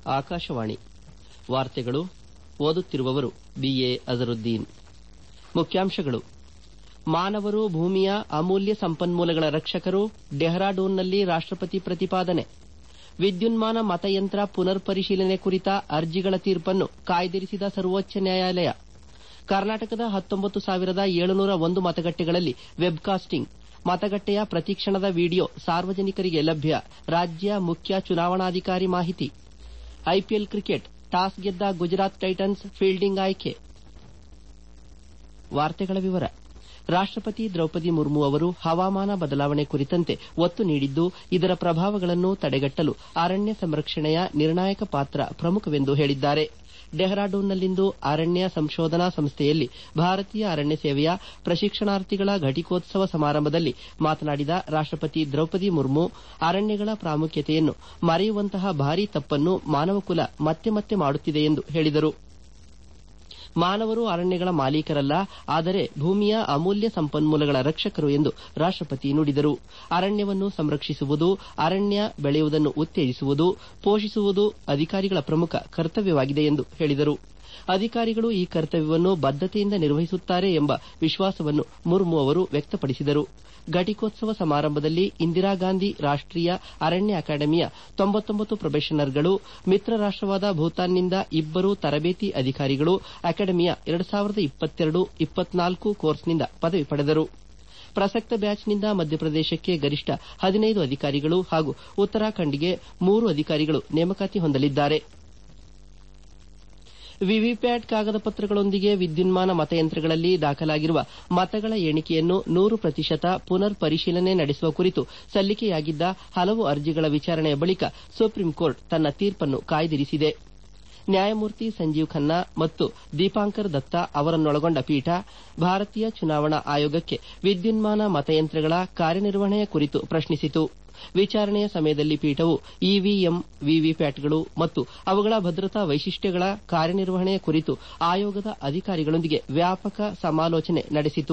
ಆಕಾಶವಾಣಿ ವಾರ್ತೆಗಳು ಓದುತ್ತಿರುವವರು ಬಿಎ ಅಜರುದ್ದೀನ್ ಮುಖ್ಯಾಂಶಗಳು ಮಾನವರು ಭೂಮಿಯ ಅಮೂಲ್ಯ ಸಂಪನ್ಮೂಲಗಳ ರಕ್ಷಕರು ಡೆಹ್ರಾಡೂನ್ನಲ್ಲಿ ರಾಷ್ಟಪತಿ ಪ್ರತಿಪಾದನೆ ವಿದ್ಯುನ್ಮಾನ ಮತಯಂತ್ರ ಪುನರ್ ಪರಿಶೀಲನೆ ಕುರಿತ ಅರ್ಜಿಗಳ ತೀರ್ಪನ್ನು ಕಾಯ್ದಿರಿಸಿದ ಸರ್ವೋಚ್ಚ ನ್ಯಾಯಾಲಯ ಕರ್ನಾಟಕದ ಹತ್ತೊಂಬತ್ತು ಸಾವಿರದ ಏಳುನೂರ ಒಂದು ಮತಗಟ್ಟೆಗಳಲ್ಲಿ ವೆಬ್ಕಾಸ್ಟಿಂಗ್ ಮತಗಟ್ಟೆಯ ಪ್ರತಿಕ್ಷಣದ ವಿಡಿಯೋ ಸಾರ್ವಜನಿಕರಿಗೆ ಲಭ್ಯ ರಾಜ್ಯ ಮುಖ್ಯ ಚುನಾವಣಾಧಿಕಾರಿ ಮಾಹಿತಿ ಐಪಿಎಲ್ ಕ್ರಿಕೆಟ್ ಟಾಸ್ ಗೆದ್ದ ಗುಜರಾತ್ ಟೈಟನ್ಸ್ ಫೀಲ್ಡಿಂಗ್ ಆಯ್ಕೆ ರಾಷ್ಟಪತಿ ದ್ರೌಪದಿ ಮುರ್ಮು ಅವರು ಹವಾಮಾನ ಬದಲಾವಣೆ ಕುರಿತಂತೆ ಒತ್ತು ನೀಡಿದ್ದು ಇದರ ಪ್ರಭಾವಗಳನ್ನು ತಡೆಗಟ್ಟಲು ಅರಣ್ಯ ಸಂರಕ್ಷಣೆಯ ನಿರ್ಣಾಯಕ ಪಾತ್ರ ಪ್ರಮುಖವೆಂದು ಹೇಳಿದ್ದಾರೆ ಡೆಹ್ರಾಡೂನ್ನಲ್ಲಿಂದು ಅರಣ್ಯ ಸಂಶೋಧನಾ ಸಂಸ್ಥೆಯಲ್ಲಿ ಭಾರತೀಯ ಅರಣ್ಯ ಸೇವೆಯ ಪ್ರಶಿಕ್ಷಣಾರ್ಥಿಗಳ ಘಟಿಕೋತ್ಸವ ಸಮಾರಂಭದಲ್ಲಿ ಮಾತನಾಡಿದ ರಾಷ್ಟಪತಿ ದ್ರೌಪದಿ ಮುರ್ಮು ಅರಣ್ಯಗಳ ಪ್ರಾಮುಖ್ಯತೆಯನ್ನು ಮರೆಯುವಂತಹ ಭಾರೀ ತಪ್ಪನ್ನು ಮಾನವಕುಲ ಮತ್ತೆ ಮತ್ತೆ ಮಾಡುತ್ತಿದೆ ಎಂದು ಹೇಳಿದರು ಮಾನವರು ಅರಣ್ಯಗಳ ಮಾಲೀಕರಲ್ಲ ಆದರೆ ಭೂಮಿಯ ಅಮೂಲ್ಯ ಸಂಪನ್ಮೂಲಗಳ ರಕ್ಷಕರು ಎಂದು ರಾಷ್ಟಪತಿ ನುಡಿದರು ಅರಣ್ಯವನ್ನು ಸಂರಕ್ಷಿಸುವುದು ಅರಣ್ಯ ಬೆಳೆಯುವುದನ್ನು ಉತ್ತೇಜಿಸುವುದು ಪೋಷಿಸುವುದು ಅಧಿಕಾರಿಗಳ ಪ್ರಮುಖ ಕರ್ತವ್ಯವಾಗಿದೆ ಎಂದು ಹೇಳಿದರು ಅಧಿಕಾರಿಗಳು ಈ ಕರ್ತವ್ಯವನ್ನು ಬದ್ದತೆಯಿಂದ ನಿರ್ವಹಿಸುತ್ತಾರೆ ಎಂಬ ವಿಶ್ವಾಸವನ್ನು ಮುರ್ಮು ಅವರು ವ್ಯಕ್ತಪಡಿಸಿದರು ಘಟಿಕೋತ್ಸವ ಸಮಾರಂಭದಲ್ಲಿ ಇಂದಿರಾಗಾಂಧಿ ರಾಷ್ಟೀಯ ಅರಣ್ಯ ಅಕಾಡೆಮಿಯ ತೊಂಬತ್ತೊಂಬತ್ತು ಪ್ರೊಬೇಷನರ್ಗಳು ಮಿತ್ರ ರಾಷ್ಟವಾದ ಭೂತಾನ್ನಿಂದ ಇಬ್ಬರು ತರಬೇತಿ ಅಧಿಕಾರಿಗಳು ಅಕಾಡೆಮಿಯ ಎರಡು ಸಾವಿರದ ಇಪ್ಪತ್ತೆರಡು ಇಪ್ಪತ್ನಾಲ್ಕು ಕೋರ್ಸ್ನಿಂದ ಪದವಿ ಪಡೆದರು ಪ್ರಸಕ್ತ ಬ್ಯಾಚ್ನಿಂದ ಮಧ್ಯಪ್ರದೇಶಕ್ಕೆ ಗರಿಷ್ಠ ಹದಿನೈದು ಅಧಿಕಾರಿಗಳು ಹಾಗೂ ಉತ್ತರಾಖಂಡ್ಗೆ ಮೂರು ಅಧಿಕಾರಿಗಳು ನೇಮಕಾತಿ ಹೊಂದಲಿದ್ದಾರೆ ವಿವಿಪ್ಯಾಟ್ ಕಾಗದ ಪತ್ರಗಳೊಂದಿಗೆ ವಿದ್ಯುನ್ಮಾನ ಮತಯಂತ್ರಗಳಲ್ಲಿ ದಾಖಲಾಗಿರುವ ಮತಗಳ ಎಣಿಕೆಯನ್ನು ನೂರು ಪ್ರತಿಶತ ಪುನರ್ ಪರಿಶೀಲನೆ ನಡೆಸುವ ಕುರಿತು ಸಲ್ಲಿಕೆಯಾಗಿದ್ದ ಹಲವು ಅರ್ಜಿಗಳ ವಿಚಾರಣೆಯ ಬಳಿಕ ಸುಪ್ರೀಂ ಕೋರ್ಟ್ ತನ್ನ ತೀರ್ಪನ್ನು ಕಾಯ್ದಿರಿಸಿದೆ ನ್ಯಾಯಮೂರ್ತಿ ಸಂಜೀವ್ ಖನ್ನಾ ಮತ್ತು ದೀಪಾಂಕರ್ ದತ್ತಾ ಅವರನ್ನೊಳಗೊಂಡ ಪೀಠ ಭಾರತೀಯ ಚುನಾವಣಾ ಆಯೋಗಕ್ಕೆ ವಿದ್ಯುನ್ಮಾನ ಮತಯಂತ್ರಗಳ ಕಾರ್ಯನಿರ್ವಹಣೆಯ ಕುರಿತು ಪ್ರಶ್ನಿಸಿತು ವಿಚಾರಣೆಯ ಸಮಯದಲ್ಲಿ ಪೀಠವು ಇವಿಎಂ ವಿವಿಪ್ಯಾಟ್ಗಳು ಮತ್ತು ಅವುಗಳ ಭದ್ರತಾ ವೈಶಿಷ್ಟ್ಯಗಳ ಕಾರ್ಯನಿರ್ವಹಣೆಯ ಕುರಿತು ಆಯೋಗದ ಅಧಿಕಾರಿಗಳೊಂದಿಗೆ ವ್ಯಾಪಕ ಸಮಾಲೋಚನೆ ನಡೆಸಿತು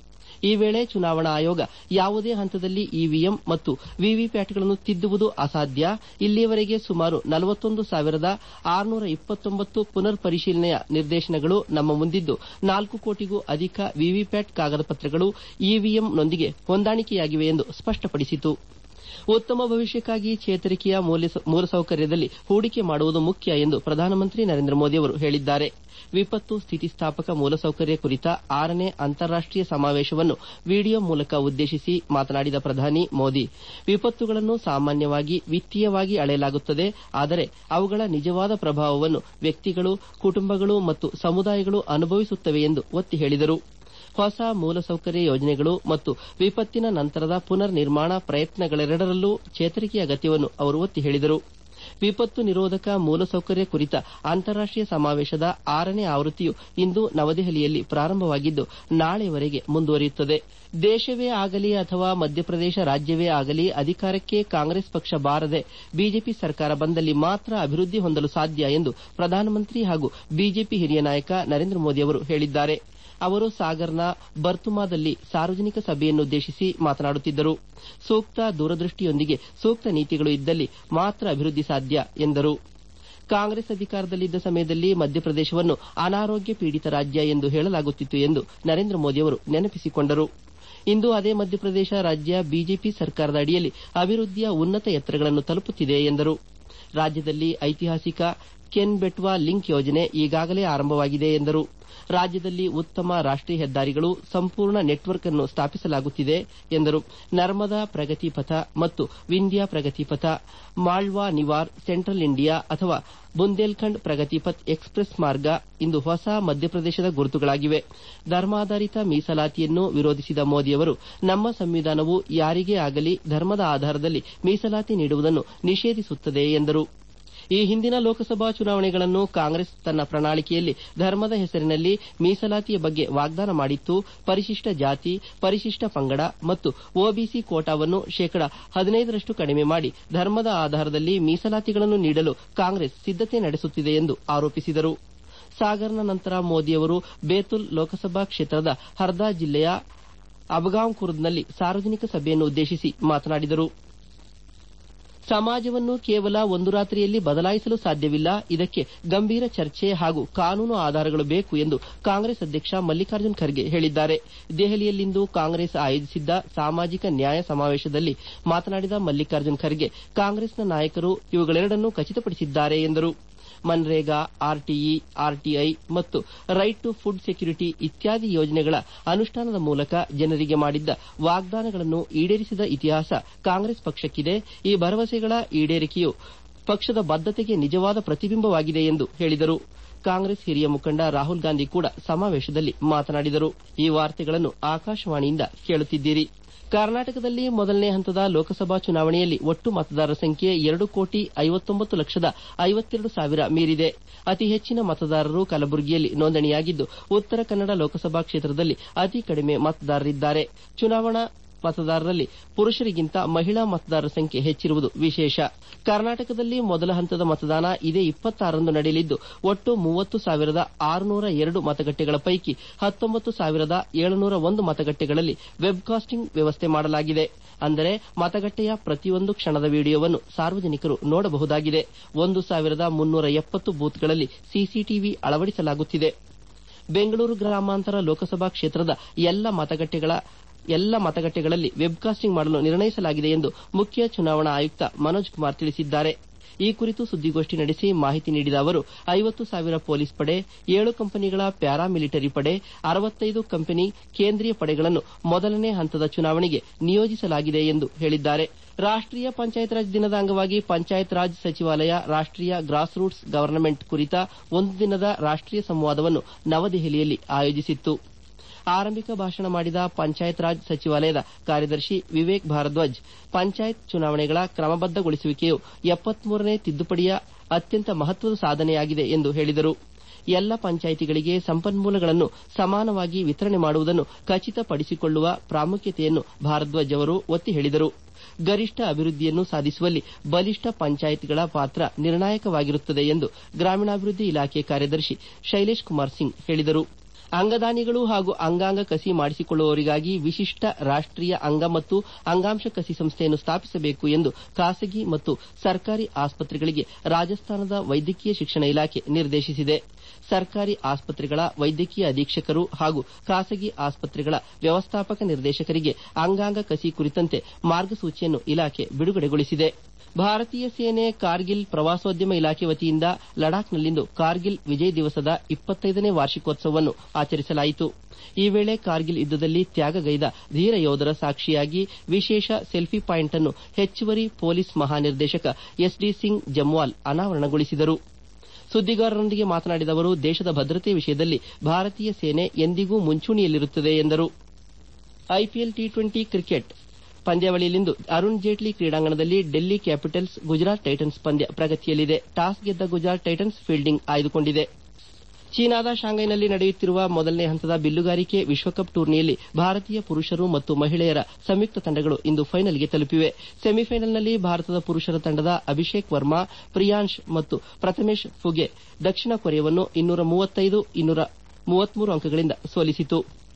ಈ ವೇಳೆ ಚುನಾವಣಾ ಆಯೋಗ ಯಾವುದೇ ಹಂತದಲ್ಲಿ ಇವಿಎಂ ಮತ್ತು ವಿವಿಪ್ಯಾಟ್ಗಳನ್ನು ತಿದ್ದುವುದು ಅಸಾಧ್ಯ ಇಲ್ಲಿಯವರೆಗೆ ಸುಮಾರು ನಲವತ್ತೊಂದು ಸಾವಿರದ ಆರುನೂರ ಇಪ್ಪತ್ತೊಂಬತ್ತು ಪುನರ್ ಪರಿಶೀಲನೆಯ ನಿರ್ದೇಶನಗಳು ನಮ್ಮ ಮುಂದಿದ್ದು ನಾಲ್ಕು ಕೋಟಿಗೂ ಅಧಿಕ ವಿವಿಪ್ಯಾಟ್ ಕಾಗದ ಪತ್ರಗಳು ಇವಿಎಂನೊಂದಿಗೆ ಹೊಂದಾಣಿಕೆಯಾಗಿವೆ ಎಂದು ಸ್ಪಷ್ಟಪಡಿಸಿತು ಉತ್ತಮ ಭವಿಷ್ಯಕ್ಕಾಗಿ ಚೇತರಿಕೆಯ ಮೂಲಸೌಕರ್ಯದಲ್ಲಿ ಹೂಡಿಕೆ ಮಾಡುವುದು ಮುಖ್ಯ ಎಂದು ಪ್ರಧಾನಮಂತ್ರಿ ನರೇಂದ್ರ ಮೋದಿ ಅವರು ಹೇಳಿದ್ದಾರೆ ವಿಪತ್ತು ಸ್ಥಿತಿಸ್ಥಾಪಕ ಮೂಲಸೌಕರ್ಯ ಕುರಿತ ಆರನೇ ಅಂತಾರಾಷ್ಟೀಯ ಸಮಾವೇಶವನ್ನು ವಿಡಿಯೋ ಮೂಲಕ ಉದ್ದೇಶಿಸಿ ಮಾತನಾಡಿದ ಪ್ರಧಾನಿ ಮೋದಿ ವಿಪತ್ತುಗಳನ್ನು ಸಾಮಾನ್ಯವಾಗಿ ವಿತ್ತೀಯವಾಗಿ ಅಳೆಯಲಾಗುತ್ತದೆ ಆದರೆ ಅವುಗಳ ನಿಜವಾದ ಪ್ರಭಾವವನ್ನು ವ್ಯಕ್ತಿಗಳು ಕುಟುಂಬಗಳು ಮತ್ತು ಸಮುದಾಯಗಳು ಅನುಭವಿಸುತ್ತವೆ ಎಂದು ಒತ್ತಿ ಹೇಳಿದರು ಹೊಸ ಮೂಲಸೌಕರ್ಯ ಯೋಜನೆಗಳು ಮತ್ತು ವಿಪತ್ತಿನ ನಂತರದ ಪುನರ್ ನಿರ್ಮಾಣ ಪ್ರಯತ್ನಗಳೆರಡರಲ್ಲೂ ಚೇತರಿಕೆಯ ಅಗತ್ಯವನ್ನು ಅವರು ಒತ್ತಿ ಹೇಳಿದರು ವಿಪತ್ತು ನಿರೋಧಕ ಮೂಲಸೌಕರ್ಯ ಕುರಿತ ಅಂತಾರಾಷ್ಟೀಯ ಸಮಾವೇಶದ ಆರನೇ ಆವೃತ್ತಿಯು ಇಂದು ನವದೆಹಲಿಯಲ್ಲಿ ಪ್ರಾರಂಭವಾಗಿದ್ದು ನಾಳೆಯವರೆಗೆ ಮುಂದುವರಿಯುತ್ತದೆ ದೇಶವೇ ಆಗಲಿ ಅಥವಾ ಮಧ್ಯಪ್ರದೇಶ ರಾಜ್ಯವೇ ಆಗಲಿ ಅಧಿಕಾರಕ್ಕೆ ಕಾಂಗ್ರೆಸ್ ಪಕ್ಷ ಬಾರದೆ ಬಿಜೆಪಿ ಸರ್ಕಾರ ಬಂದಲ್ಲಿ ಮಾತ್ರ ಅಭಿವೃದ್ಧಿ ಹೊಂದಲು ಸಾಧ್ಯ ಎಂದು ಪ್ರಧಾನಮಂತ್ರಿ ಹಾಗೂ ಬಿಜೆಪಿ ಹಿರಿಯ ನಾಯಕ ನರೇಂದ್ರ ಮೋದಿ ಅವರು ಹೇಳಿದ್ದಾರೆ ಅವರು ಸಾಗರ್ನ ಬರ್ತುಮಾದಲ್ಲಿ ಸಾರ್ವಜನಿಕ ಸಭೆಯನ್ನುದ್ದೇಶಿಸಿ ಮಾತನಾಡುತ್ತಿದ್ದರು ಸೂಕ್ತ ದೂರದೃಷ್ಟಿಯೊಂದಿಗೆ ಸೂಕ್ತ ನೀತಿಗಳು ಇದ್ದಲ್ಲಿ ಮಾತ್ರ ಅಭಿವೃದ್ಧಿ ಸಾಧ್ಯ ಎಂದರು ಕಾಂಗ್ರೆಸ್ ಅಧಿಕಾರದಲ್ಲಿದ್ದ ಸಮಯದಲ್ಲಿ ಮಧ್ಯಪ್ರದೇಶವನ್ನು ಅನಾರೋಗ್ಯ ಪೀಡಿತ ರಾಜ್ಯ ಎಂದು ಹೇಳಲಾಗುತ್ತಿತ್ತು ಎಂದು ನರೇಂದ್ರ ಮೋದಿ ಅವರು ನೆನಪಿಸಿಕೊಂಡರು ಇಂದು ಅದೇ ಮಧ್ಯಪ್ರದೇಶ ರಾಜ್ಯ ಬಿಜೆಪಿ ಸರ್ಕಾರದ ಅಡಿಯಲ್ಲಿ ಅಭಿವೃದ್ಧಿಯ ಉನ್ನತ ಎತ್ತರಗಳನ್ನು ತಲುಪುತ್ತಿದೆ ಎಂದರು ರಾಜ್ಯದಲ್ಲಿ ಐತಿಹಾಸಿಕ ಕೆನ್ ಬೆಟ್ವಾ ಲಿಂಕ್ ಯೋಜನೆ ಈಗಾಗಲೇ ಆರಂಭವಾಗಿದೆ ಎಂದರು ರಾಜ್ಯದಲ್ಲಿ ಉತ್ತಮ ರಾಷ್ಟೀಯ ಹೆದ್ದಾರಿಗಳು ಸಂಪೂರ್ಣ ನೆಟ್ವರ್ಕ್ ಅನ್ನು ಸ್ಥಾಪಿಸಲಾಗುತ್ತಿದೆ ಎಂದರು ನರ್ಮದಾ ಪ್ರಗತಿ ಪಥ ಮತ್ತು ವಿಂಧ್ಯ ಪ್ರಗತಿ ಪಥ ಮಾಳ್ವಾ ನಿವಾರ್ ಸೆಂಟ್ರಲ್ ಇಂಡಿಯಾ ಅಥವಾ ಬುಂದೇಲ್ಖಂಡ್ ಪ್ರಗತಿಪಥ್ ಎಕ್ಸ್ಪ್ರೆಸ್ ಮಾರ್ಗ ಇಂದು ಹೊಸ ಮಧ್ಯಪ್ರದೇಶದ ಗುರುತುಗಳಾಗಿವೆ ಧರ್ಮಾಧಾರಿತ ಮೀಸಲಾತಿಯನ್ನು ವಿರೋಧಿಸಿದ ಮೋದಿಯವರು ನಮ್ಮ ಸಂವಿಧಾನವು ಯಾರಿಗೇ ಆಗಲಿ ಧರ್ಮದ ಆಧಾರದಲ್ಲಿ ಮೀಸಲಾತಿ ನೀಡುವುದನ್ನು ನಿಷೇಧಿಸುತ್ತದೆ ಎಂದರು ಈ ಹಿಂದಿನ ಲೋಕಸಭಾ ಚುನಾವಣೆಗಳನ್ನು ಕಾಂಗ್ರೆಸ್ ತನ್ನ ಪ್ರಣಾಳಿಕೆಯಲ್ಲಿ ಧರ್ಮದ ಹೆಸರಿನಲ್ಲಿ ಮೀಸಲಾತಿಯ ಬಗ್ಗೆ ವಾಗ್ದಾನ ಮಾಡಿತ್ತು ಪರಿಶಿಷ್ಟ ಜಾತಿ ಪರಿಶಿಷ್ಟ ಪಂಗಡ ಮತ್ತು ಒಬಿಸಿ ಕೋಟಾವನ್ನು ಶೇಕಡ ಹದಿನೈದರಷ್ಟು ಕಡಿಮೆ ಮಾಡಿ ಧರ್ಮದ ಆಧಾರದಲ್ಲಿ ಮೀಸಲಾತಿಗಳನ್ನು ನೀಡಲು ಕಾಂಗ್ರೆಸ್ ಸಿದ್ದತೆ ನಡೆಸುತ್ತಿದೆ ಎಂದು ಆರೋಪಿಸಿದರು ಸಾಗರ್ನ ನಂತರ ಮೋದಿಯವರು ಬೇತುಲ್ ಲೋಕಸಭಾ ಕ್ಷೇತ್ರದ ಹರ್ದಾ ಜಿಲ್ಲೆಯ ಅಬಗಾಂವ್ ಖುರ್ದ್ನಲ್ಲಿ ಸಾರ್ವಜನಿಕ ಸಭೆಯನ್ನು ಉದ್ದೇಶಿಸಿ ಮಾತನಾಡಿದರು ಸಮಾಜವನ್ನು ಕೇವಲ ಒಂದು ರಾತ್ರಿಯಲ್ಲಿ ಬದಲಾಯಿಸಲು ಸಾಧ್ಯವಿಲ್ಲ ಇದಕ್ಕೆ ಗಂಭೀರ ಚರ್ಚೆ ಹಾಗೂ ಕಾನೂನು ಆಧಾರಗಳು ಬೇಕು ಎಂದು ಕಾಂಗ್ರೆಸ್ ಅಧ್ಯಕ್ಷ ಮಲ್ಲಿಕಾರ್ಜುನ್ ಖರ್ಗೆ ಹೇಳಿದ್ದಾರೆ ದೆಹಲಿಯಲ್ಲಿಂದು ಕಾಂಗ್ರೆಸ್ ಆಯೋಜಿಸಿದ್ದ ಸಾಮಾಜಿಕ ನ್ಯಾಯ ಸಮಾವೇಶದಲ್ಲಿ ಮಾತನಾಡಿದ ಮಲ್ಲಿಕಾರ್ಜುನ್ ಖರ್ಗೆ ಕಾಂಗ್ರೆಸ್ನ ನಾಯಕರು ಇವುಗಳೆರಡನ್ನೂ ಖಚಿತಪಡಿಸಿದ್ದಾರೆ ಎಂದರು ಮನ್ರೇಗಾ ಆರ್ಟಿಇ ಆರ್ಟಿಐ ಮತ್ತು ರೈಟ್ ಟು ಫುಡ್ ಸೆಕ್ಯೂರಿಟಿ ಇತ್ಯಾದಿ ಯೋಜನೆಗಳ ಅನುಷ್ಠಾನದ ಮೂಲಕ ಜನರಿಗೆ ಮಾಡಿದ್ದ ವಾಗ್ದಾನಗಳನ್ನು ಈಡೇರಿಸಿದ ಇತಿಹಾಸ ಕಾಂಗ್ರೆಸ್ ಪಕ್ಷಕ್ಕಿದೆ ಈ ಭರವಸೆಗಳ ಈಡೇರಿಕೆಯು ಪಕ್ಷದ ಬದ್ದತೆಗೆ ನಿಜವಾದ ಪ್ರತಿಬಿಂಬವಾಗಿದೆ ಎಂದು ಹೇಳಿದರು ಕಾಂಗ್ರೆಸ್ ಹಿರಿಯ ಮುಖಂಡ ರಾಹುಲ್ ಗಾಂಧಿ ಕೂಡ ಸಮಾವೇಶದಲ್ಲಿ ಮಾತನಾಡಿದರು ಈ ವಾರ್ತೆಗಳನ್ನು ಆಕಾಶವಾಣಿಯಿಂದ ಕೇಳುತ್ತಿದ್ದೀರಿ ಕರ್ನಾಟಕದಲ್ಲಿ ಮೊದಲನೇ ಹಂತದ ಲೋಕಸಭಾ ಚುನಾವಣೆಯಲ್ಲಿ ಒಟ್ಟು ಮತದಾರರ ಸಂಖ್ಯೆ ಎರಡು ಕೋಟಿ ಐವತ್ತೊಂಬತ್ತು ಲಕ್ಷದ ಐವತ್ತೆರಡು ಸಾವಿರ ಮೀರಿದೆ ಅತಿ ಹೆಚ್ಚಿನ ಮತದಾರರು ಕಲಬುರಗಿಯಲ್ಲಿ ನೋಂದಣಿಯಾಗಿದ್ದು ಉತ್ತರ ಕನ್ನಡ ಲೋಕಸಭಾ ಕ್ಷೇತ್ರದಲ್ಲಿ ಅತಿ ಕಡಿಮೆ ಮತದಾರರಿದ್ದಾರೆ ಚುನಾವಣಾ ಮತದಾರರಲ್ಲಿ ಪುರುಷರಿಗಿಂತ ಮಹಿಳಾ ಮತದಾರರ ಸಂಖ್ಯೆ ಹೆಚ್ಚಿರುವುದು ವಿಶೇಷ ಕರ್ನಾಟಕದಲ್ಲಿ ಮೊದಲ ಹಂತದ ಮತದಾನ ಇದೇ ಇಪ್ಪತ್ತಾರರಂದು ನಡೆಯಲಿದ್ದು ಒಟ್ಟು ಮೂವತ್ತು ಸಾವಿರದ ಆರುನೂರ ಎರಡು ಮತಗಟ್ಟೆಗಳ ಪೈಕಿ ಹತ್ತೊಂಬತ್ತು ಸಾವಿರದ ಏಳುನೂರ ಒಂದು ಮತಗಟ್ಟೆಗಳಲ್ಲಿ ವೆಬ್ಕಾಸ್ಟಿಂಗ್ ವ್ಯವಸ್ಥೆ ಮಾಡಲಾಗಿದೆ ಅಂದರೆ ಮತಗಟ್ಟೆಯ ಪ್ರತಿಯೊಂದು ಕ್ಷಣದ ವಿಡಿಯೋವನ್ನು ಸಾರ್ವಜನಿಕರು ನೋಡಬಹುದಾಗಿದೆ ಒಂದು ಸಾವಿರದ ಮುನ್ನೂರ ಎಪ್ಪತ್ತು ಬೂತ್ಗಳಲ್ಲಿ ಸಿಸಿಟಿವಿ ಅಳವಡಿಸಲಾಗುತ್ತಿದೆ ಬೆಂಗಳೂರು ಗ್ರಾಮಾಂತರ ಲೋಕಸಭಾ ಕ್ಷೇತ್ರದ ಎಲ್ಲ ಮತಗಟ್ಟೆಗಳ ಎಲ್ಲ ಮತಗಟ್ಟೆಗಳಲ್ಲಿ ವೆಬ್ಕಾಸ್ಟಿಂಗ್ ಮಾಡಲು ನಿರ್ಣಯಿಸಲಾಗಿದೆ ಎಂದು ಮುಖ್ಯ ಚುನಾವಣಾ ಆಯುಕ್ತ ಮನೋಜ್ ಕುಮಾರ್ ತಿಳಿಸಿದ್ದಾರೆ ಈ ಕುರಿತು ಸುದ್ದಿಗೋಷ್ಠಿ ನಡೆಸಿ ಮಾಹಿತಿ ನೀಡಿದ ಅವರು ಐವತ್ತು ಸಾವಿರ ಪೊಲೀಸ್ ಪಡೆ ಏಳು ಕಂಪನಿಗಳ ಪ್ಯಾರಾ ಮಿಲಿಟರಿ ಪಡೆ ಅರವತ್ತೈದು ಕಂಪನಿ ಕೇಂದ್ರೀಯ ಪಡೆಗಳನ್ನು ಮೊದಲನೇ ಹಂತದ ಚುನಾವಣೆಗೆ ನಿಯೋಜಿಸಲಾಗಿದೆ ಎಂದು ಹೇಳಿದ್ದಾರೆ ರಾಷ್ಟೀಯ ಪಂಚಾಯತ್ ರಾಜ್ ದಿನದ ಅಂಗವಾಗಿ ಪಂಚಾಯತ್ ರಾಜ್ ಸಚಿವಾಲಯ ರಾಷ್ಟೀಯ ಗ್ರಾಸ್ ರೂಟ್ಸ್ ಗವರ್ನಮೆಂಟ್ ಕುರಿತ ಒಂದು ದಿನದ ರಾಷ್ಟೀಯ ಸಂವಾದವನ್ನು ನವದೆಹಲಿಯಲ್ಲಿ ಆಯೋಜಿಸಿತ್ತು ಆರಂಭಿಕ ಭಾಷಣ ಮಾಡಿದ ಪಂಚಾಯತ್ ರಾಜ್ ಸಚಿವಾಲಯದ ಕಾರ್ಯದರ್ಶಿ ವಿವೇಕ್ ಭಾರದ್ವಾಜ್ ಪಂಚಾಯತ್ ಚುನಾವಣೆಗಳ ಕ್ರಮಬದ್ದಗೊಳಿಸುವಿಕೆಯು ಎಪ್ಪತ್ಮೂರನೇ ತಿದ್ದುಪಡಿಯ ಅತ್ಯಂತ ಮಹತ್ವದ ಸಾಧನೆಯಾಗಿದೆ ಎಂದು ಹೇಳಿದರು ಎಲ್ಲ ಪಂಚಾಯಿತಿಗಳಿಗೆ ಸಂಪನ್ಮೂಲಗಳನ್ನು ಸಮಾನವಾಗಿ ವಿತರಣೆ ಮಾಡುವುದನ್ನು ಖಚಿತಪಡಿಸಿಕೊಳ್ಳುವ ಪ್ರಾಮುಖ್ಯತೆಯನ್ನು ಭಾರದ್ವಾಜ್ ಅವರು ಒತ್ತಿ ಹೇಳಿದರು ಗರಿಷ್ಠ ಅಭಿವೃದ್ಧಿಯನ್ನು ಸಾಧಿಸುವಲ್ಲಿ ಬಲಿಷ್ಠ ಪಂಚಾಯತ್ಗಳ ಪಾತ್ರ ನಿರ್ಣಾಯಕವಾಗಿರುತ್ತದೆ ಎಂದು ಗ್ರಾಮೀಣಾಭಿವೃದ್ಧಿ ಇಲಾಖೆ ಕಾರ್ಯದರ್ಶಿ ಶೈಲೇಶ್ ಕುಮಾರ್ ಸಿಂಗ್ ಹೇಳಿದರು ಅಂಗದಾನಿಗಳು ಹಾಗೂ ಅಂಗಾಂಗ ಕಸಿ ಮಾಡಿಸಿಕೊಳ್ಳುವವರಿಗಾಗಿ ವಿಶಿಷ್ಟ ರಾಷ್ಟೀಯ ಅಂಗ ಮತ್ತು ಅಂಗಾಂಶ ಕಸಿ ಸಂಸ್ಥೆಯನ್ನು ಸ್ಥಾಪಿಸಬೇಕು ಎಂದು ಖಾಸಗಿ ಮತ್ತು ಸರ್ಕಾರಿ ಆಸ್ಪತ್ರೆಗಳಿಗೆ ರಾಜಸ್ಥಾನದ ವೈದ್ಯಕೀಯ ಶಿಕ್ಷಣ ಇಲಾಖೆ ನಿರ್ದೇಶಿಸಿದೆ ಸರ್ಕಾರಿ ಆಸ್ಪತ್ರೆಗಳ ವೈದ್ಯಕೀಯ ಅಧೀಕ್ಷಕರು ಹಾಗೂ ಖಾಸಗಿ ಆಸ್ಪತ್ರೆಗಳ ವ್ಯವಸ್ಥಾಪಕ ನಿರ್ದೇಶಕರಿಗೆ ಅಂಗಾಂಗ ಕಸಿ ಕುರಿತಂತೆ ಮಾರ್ಗಸೂಚಿಯನ್ನು ಇಲಾಖೆ ಬಿಡುಗಡೆಗೊಳಿಸಿದೆ ಭಾರತೀಯ ಸೇನೆ ಕಾರ್ಗಿಲ್ ಪ್ರವಾಸೋದ್ಯಮ ಇಲಾಖೆ ವತಿಯಿಂದ ಲಡಾಖ್ನಲ್ಲಿಂದು ಕಾರ್ಗಿಲ್ ವಿಜಯ್ ದಿವಸದ ಇಪ್ಪತ್ತೈದನೇ ವಾರ್ಷಿಕೋತ್ಸವವನ್ನು ಆಚರಿಸಲಾಯಿತು ಈ ವೇಳೆ ಕಾರ್ಗಿಲ್ ಯುದ್ದದಲ್ಲಿ ತ್ಯಾಗಗೈದ ಧೀರ ಯೋಧರ ಸಾಕ್ಷಿಯಾಗಿ ವಿಶೇಷ ಸೆಲ್ಫಿ ಪಾಯಿಂಟ್ ಅನ್ನು ಹೆಚ್ಚುವರಿ ಪೊಲೀಸ್ ಮಹಾನಿರ್ದೇಶಕ ಎಸ್ಡಿ ಸಿಂಗ್ ಜಮ್ವಾಲ್ ಅನಾವರಣಗೊಳಿಸಿದರು ಸುದ್ದಿಗಾರರೊಂದಿಗೆ ಮಾತನಾಡಿದ ಅವರು ದೇಶದ ಭದ್ರತೆ ವಿಷಯದಲ್ಲಿ ಭಾರತೀಯ ಸೇನೆ ಎಂದಿಗೂ ಮುಂಚೂಣಿಯಲ್ಲಿರುತ್ತದೆ ಎಂದರು ಐಪಿಎಲ್ ಟಿ ಟ್ವೆಂಟಿ ಕ್ರಿಕೆಟ್ ಪಂದ್ಯಾವಳಿಯಲ್ಲಿಂದು ಅರುಣ್ ಜೇಟ್ಲಿ ಕ್ರೀಡಾಂಗಣದಲ್ಲಿ ಡೆಲ್ಲಿ ಕ್ಯಾಪಿಟಲ್ಸ್ ಗುಜರಾತ್ ಟೈಟನ್ಸ್ ಪಂದ್ಯ ಪ್ರಗತಿಯಲ್ಲಿದೆ ಟಾಸ್ ಗೆದ್ದ ಗುಜರಾತ್ ಟೈಟನ್ಸ್ ಫೀಲ್ಡಿಂಗ್ ಆಯ್ದುಕೊಂಡಿದೆ ಚೀನಾದ ಶಾಂಘೈನಲ್ಲಿ ನಡೆಯುತ್ತಿರುವ ಮೊದಲನೇ ಹಂತದ ಬಿಲ್ಲುಗಾರಿಕೆ ವಿಶ್ವಕಪ್ ಟೂರ್ನಿಯಲ್ಲಿ ಭಾರತೀಯ ಪುರುಷರು ಮತ್ತು ಮಹಿಳೆಯರ ಸಂಯುಕ್ತ ತಂಡಗಳು ಇಂದು ಫೈನಲ್ಗೆ ತಲುಪಿವೆ ಸೆಮಿಫೈನಲ್ನಲ್ಲಿ ಭಾರತದ ಪುರುಷರ ತಂಡದ ಅಭಿಷೇಕ್ ವರ್ಮಾ ಪ್ರಿಯಾಂಶ್ ಮತ್ತು ಪ್ರಥಮೇಶ್ ಫುಗೆ ದಕ್ಷಿಣ ಕೊರಿಯಾವನ್ನು ಇನ್ನೂರ ಮೂವತ್ತೈದು ಇನ್ನೂರ ಮೂವತ್ಮೂರು ಅಂಕಗಳಿಂದ ಸೋಲಿಸಿತು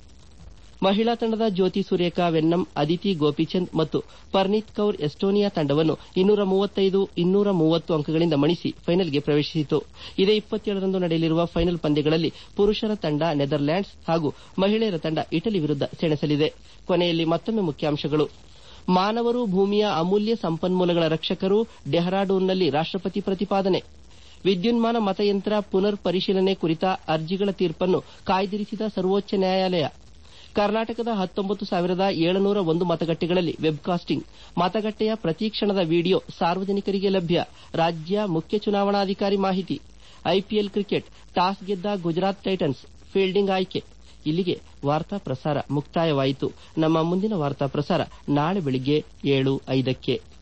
ಮಹಿಳಾ ತಂಡದ ಜ್ಯೋತಿ ಸೂರ್ಯಕಾ ವೆನ್ನಂ ಅದಿತಿ ಗೋಪಿಚಂದ್ ಮತ್ತು ಪರ್ನೀತ್ ಕೌರ್ ಎಸ್ಟೋನಿಯಾ ತಂಡವನ್ನು ಇನ್ನೂರ ಮೂವತ್ತೈದು ಇನ್ನೂರ ಮೂವತ್ತು ಅಂಕಗಳಿಂದ ಮಣಿಸಿ ಫೈನಲ್ಗೆ ಪ್ರವೇಶಿಸಿತು ಇದೇ ಇಪ್ಪತ್ತೇಳರಂದು ನಡೆಯಲಿರುವ ಫೈನಲ್ ಪಂದ್ಯಗಳಲ್ಲಿ ಪುರುಷರ ತಂಡ ನೆದರ್ಲ್ಯಾಂಡ್ಸ್ ಹಾಗೂ ಮಹಿಳೆಯರ ತಂಡ ಇಟಲಿ ವಿರುದ್ಧ ಸೆಣಸಲಿದೆ ಕೊನೆಯಲ್ಲಿ ಮತ್ತೊಮ್ಮೆ ಮುಖ್ಯಾಂಶಗಳು ಮಾನವರು ಭೂಮಿಯ ಅಮೂಲ್ಯ ಸಂಪನ್ಮೂಲಗಳ ರಕ್ಷಕರು ಡೆಹ್ರಾಡೂನ್ನಲ್ಲಿ ರಾಷ್ಟಪತಿ ಪ್ರತಿಪಾದನೆ ವಿದ್ಯುನ್ಮಾನ ಮತಯಂತ್ರ ಪುನರ್ ಪರಿಶೀಲನೆ ಕುರಿತ ಅರ್ಜಿಗಳ ತೀರ್ಪನ್ನು ಕಾಯ್ದಿರಿಸಿದ ಸರ್ವೋಚ್ಚ ನ್ಯಾಯಾಲಯ ಕರ್ನಾಟಕದ ಹತ್ತೊಂಬತ್ತು ಸಾವಿರದ ಏಳುನೂರ ಒಂದು ಮತಗಟ್ಟೆಗಳಲ್ಲಿ ವೆಬ್ಕಾಸ್ಟಿಂಗ್ ಮತಗಟ್ಟೆಯ ಪ್ರತಿ ಕ್ಷಣದ ವಿಡಿಯೋ ಸಾರ್ವಜನಿಕರಿಗೆ ಲಭ್ಯ ರಾಜ್ಯ ಮುಖ್ಯ ಚುನಾವಣಾಧಿಕಾರಿ ಮಾಹಿತಿ ಐಪಿಎಲ್ ಕ್ರಿಕೆಟ್ ಟಾಸ್ ಗೆದ್ದ ಗುಜರಾತ್ ಟೈಟನ್ಸ್ ಫೀಲ್ಡಿಂಗ್ ಆಯ್ಕೆ ಇಲ್ಲಿಗೆ ವಾರ್ತಾ ಪ್ರಸಾರ ಮುಕ್ತಾಯವಾಯಿತು ನಮ್ಮ ಮುಂದಿನ ವಾರ್ತಾ ಪ್ರಸಾರ ನಾಳೆ ಬೆಳಿಗ್ಗೆ ಏಳು ಐದಕ್ಕೆ